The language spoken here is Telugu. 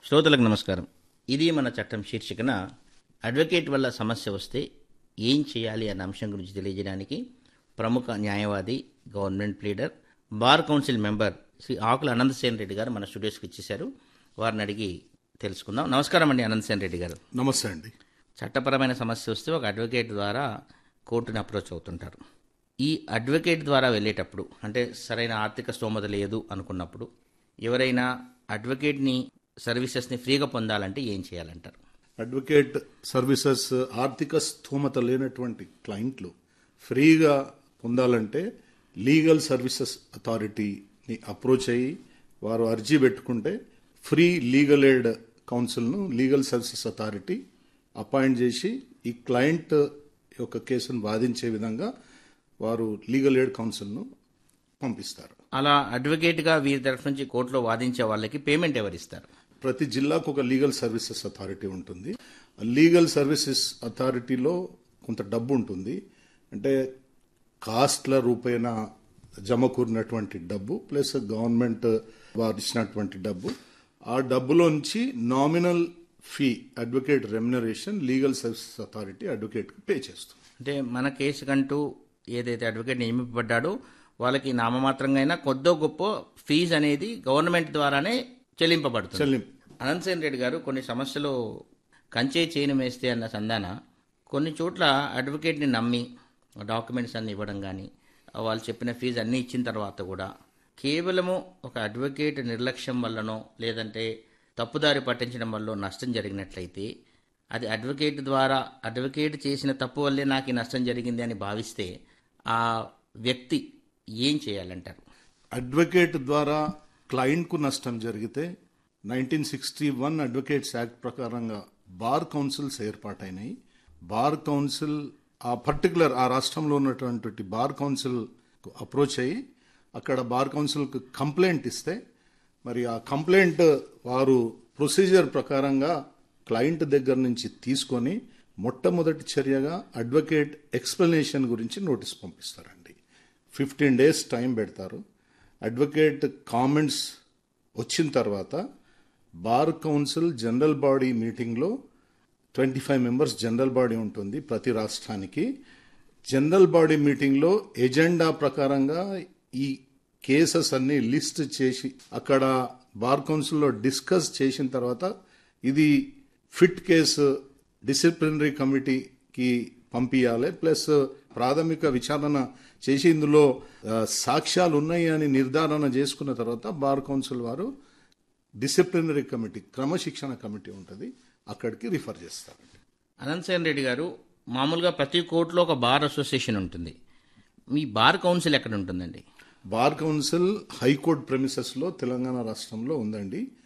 శ్రోతలకు నమస్కారం ఇది మన చట్టం శీర్షికన అడ్వకేట్ వల్ల సమస్య వస్తే ఏం చేయాలి అన్న అంశం గురించి తెలియజేయడానికి ప్రముఖ న్యాయవాది government pleader bar council member Shri Akula Anantasen Reddy గారు మన స్టూడియోస్కి ఇచ్చేశారు వారిని అడిగి తెలుసుకుందాం నమస్కారం అండి అనంతసేన్ రెడ్డి గారు నమస్తే అండి చట్టపరమైన సమస్య వస్తే ఒక అడ్వకేట్ ద్వారా కోర్టుని అప్రోచ్ అవుతుంటారు ఈ అడ్వకేట్ ద్వారా వెళ్ళేటప్పుడు అంటే సరైన ఆర్థిక స్తోమత లేదు అనుకున్నప్పుడు ఎవరైనా అడ్వకేట్ని సర్వీసెస్ని ఫ్రీగా పొందాలంటే ఏం చేయాలంటారు అడ్వకేట్ సర్వీసెస్ ఆర్థిక స్థూమత లేనటువంటి క్లయింట్లు ఫ్రీగా పొందాలంటే లీగల్ సర్వీసెస్ అథారిటీని అప్రోచ్ అయ్యి వారు అర్జీ పెట్టుకుంటే ఫ్రీ లీగల్ ఎయిడ్ కౌన్సిల్ను లీగల్ సర్వీసెస్ అథారిటీ అపాయింట్ చేసి ఈ క్లయింట్ యొక్క కేసును వాదించే విధంగా వారు లీగల్ ఎయిడ్ కౌన్సిల్ను పంపిస్తారు అలా అడ్వకేట్గా వీరి తరఫు నుంచి కోర్టులో వాదించే వాళ్ళకి పేమెంట్ ఎవరిస్తారు ప్రతి జిల్లాకు ఒక లీగల్ సర్వీసెస్ అథారిటీ ఉంటుంది ఆ లీగల్ సర్వీసెస్ అథారిటీలో కొంత డబ్బు ఉంటుంది అంటే కాస్ట్ల రూపేణ జమకూరినటువంటి డబ్బు ప్లస్ గవర్నమెంట్ వారు ఇచ్చినటువంటి డబ్బు ఆ డబ్బులోంచి nominal fee advocate remuneration legal services authority అడ్వకేట్కి పే చేస్తుంది అంటే మన కేసు కంటూ ఏదైతే అడ్వకేట్ నియమింపబడ్డాడో వాళ్ళకి నామమాత్రంగా అయినా కొద్దో గొప్ప ఫీజు అనేది గవర్నమెంట్ ద్వారానే చెల్లింపబడుతుంది చెల్లింపు అనంతసేన్ రెడ్డి గారు కొన్ని సమస్యలు కంచే చేయను వేస్తే అన్న సందాన కొన్ని చోట్ల అడ్వకేట్ని నమ్మి డాక్యుమెంట్స్ అన్ని ఇవ్వడం కానీ వాళ్ళు చెప్పిన ఫీజు అన్నీ ఇచ్చిన తర్వాత కూడా కేవలము ఒక అడ్వకేట్ నిర్లక్ష్యం వల్లనో లేదంటే తప్పుదారి పట్టించడం వల్ల నష్టం జరిగినట్లయితే అది అడ్వకేట్ ద్వారా అడ్వకేట్ చేసిన తప్పు వల్లే నాకు ఈ నష్టం జరిగింది అని భావిస్తే ఆ వ్యక్తి ఏం చేయాలంటారు అడ్వకేట్ ద్వారా క్లయింట్కు నష్టం జరిగితే nineteen sixty one advocates act ప్రకారంగా బార్ కౌన్సిల్స్ ఏర్పాటైనాయి బార్ కౌన్సిల్ ఆ పర్టికులర్ ఆ రాష్ట్రంలో ఉన్నటువంటి బార్ కౌన్సిల్ అప్రోచ్ అయ్యి అక్కడ బార్ కౌన్సిల్కి కంప్లైంట్ ఇస్తే మరి ఆ కంప్లైంట్ వారు ప్రొసీజర్ ప్రకారంగా క్లయింట్ దగ్గర నుంచి తీసుకొని మొట్టమొదటి చర్యగా అడ్వకేట్ ఎక్స్ప్లెనేషన్ గురించి నోటీస్ పంపిస్తారండి ఫిఫ్టీన్ డేస్ టైం పెడతారు అడ్వకేట్ కామెంట్స్ వచ్చిన తర్వాత బార్ కౌన్సిల్ జనరల్ బాడీ మీటింగ్లో twenty five members general body ఉంటుంది ప్రతి రాష్ట్రానికి జనరల్ బాడీ మీటింగ్లో ఎజెండా ప్రకారంగా ఈ కేసెస్ అన్ని లిస్ట్ చేసి అక్కడ బార్ కౌన్సిల్లో డిస్కస్ చేసిన తర్వాత ఇది ఫిట్ కేసు డిసిప్లినరీ కమిటీకి పంపించాలి ప్లస్ ప్రాథమిక విచారణ చేసి ఇందులో ఆ, సాక్ష్యాలు ఉన్నాయి అని నిర్ధారణ చేసుకున్న తర్వాత బార్ కౌన్సిల్ వారు డిసిప్లినరీ కమిటీ క్రమశిక్షణ కమిటీ ఉంటుంది అక్కడికి రిఫర్ చేస్తారండి అనంతసేన్ రెడ్డి గారు మామూలుగా ప్రతి కోర్టులో ఒక బార్ అసోసియేషన్ ఉంటుంది మీ బార్ కౌన్సిల్ ఎక్కడ ఉంటుందండి బార్ కౌన్సిల్ హైకోర్టు ప్రెమిసెస్లో తెలంగాణ రాష్ట్రంలో ఉందండి